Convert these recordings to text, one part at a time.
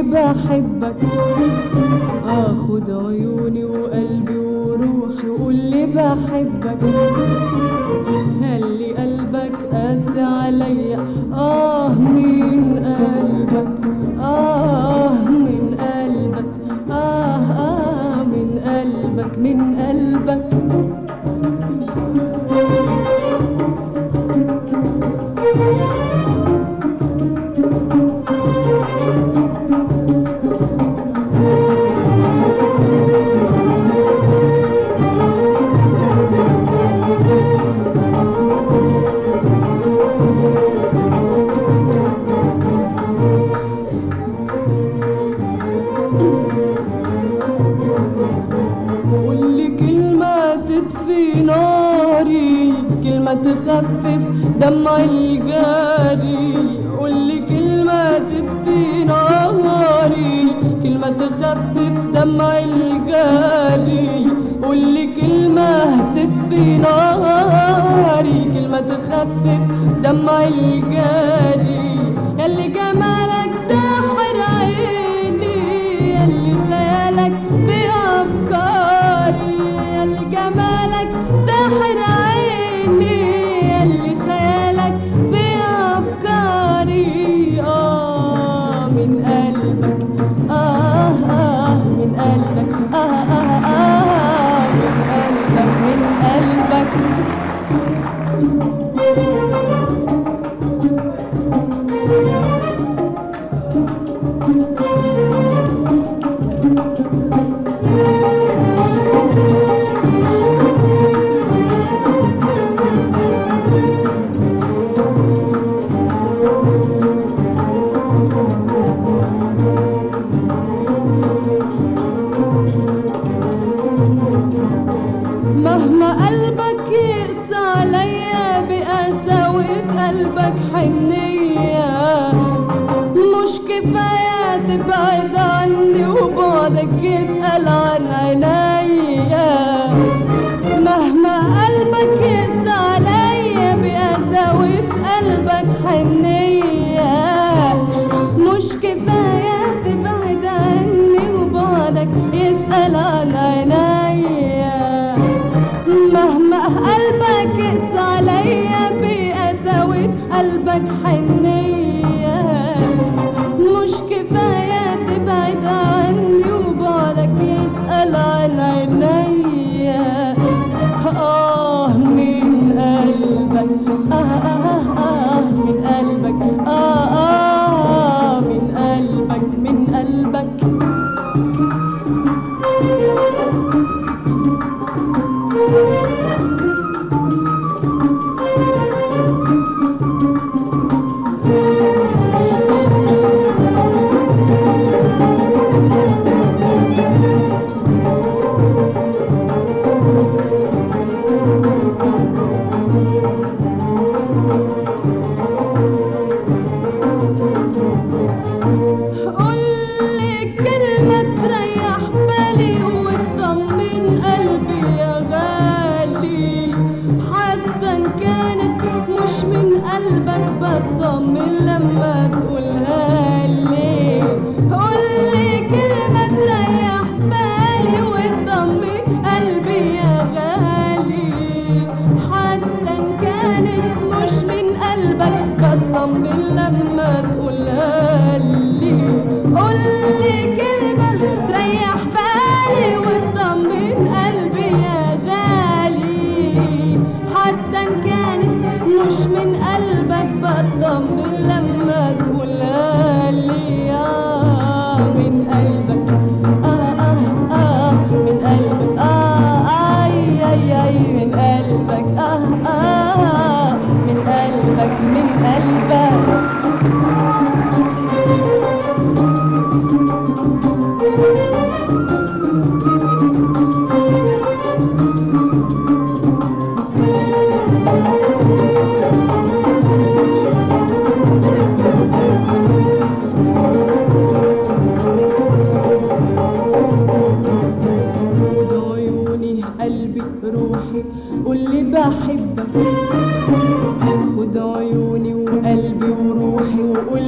بحبك اخد عيوني وقلبي وروحي وقول لي بحبك هلي قلبك قاسي عليا اه من قلبك اه من قلبك اه اه من قلبك من قلبك قول لي كلمة تطفي ناري كلمة تخفف دمع الجاري قول لي كلمة تطفي ناري كلمة تخفف دمع الجاري قول لي كلمة تطفي ناري كلمة تخفف دمع الجاري ياللي جمالك ساحر عيني ياللي خيالك في أفكاري ياللي جمالك ساحر عيني ياللي خيالك في أفكاري آه من قلبك آه آه من قلبك آه آه آه من قلبك من قلبك مهما قلبك يقسى عليا بقساوة قلبك حنية مش كفاية تبعد عني وبعدك يسأل عن عينيا مهما قلبك يقسى عليا بقساوة قلبك حنية مش كفاية تبعد عني وبعدك يسأل عن عينيا مهما قلبك يقسى عليا بقساوة قلبك حنية مش كفاية تبعد عني وبعدك يسأل عن عينيا آه من قلبك آه آه آه من قلبك آه آه من قلبك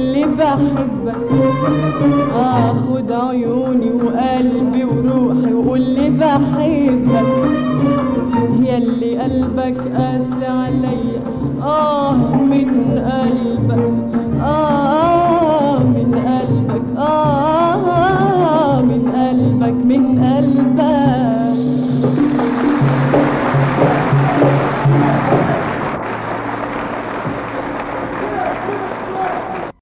لي بحبك اخد عيوني وقلبي وروحي وقول لي بحبك يلي قلبك قاسي عليا اه من قلبك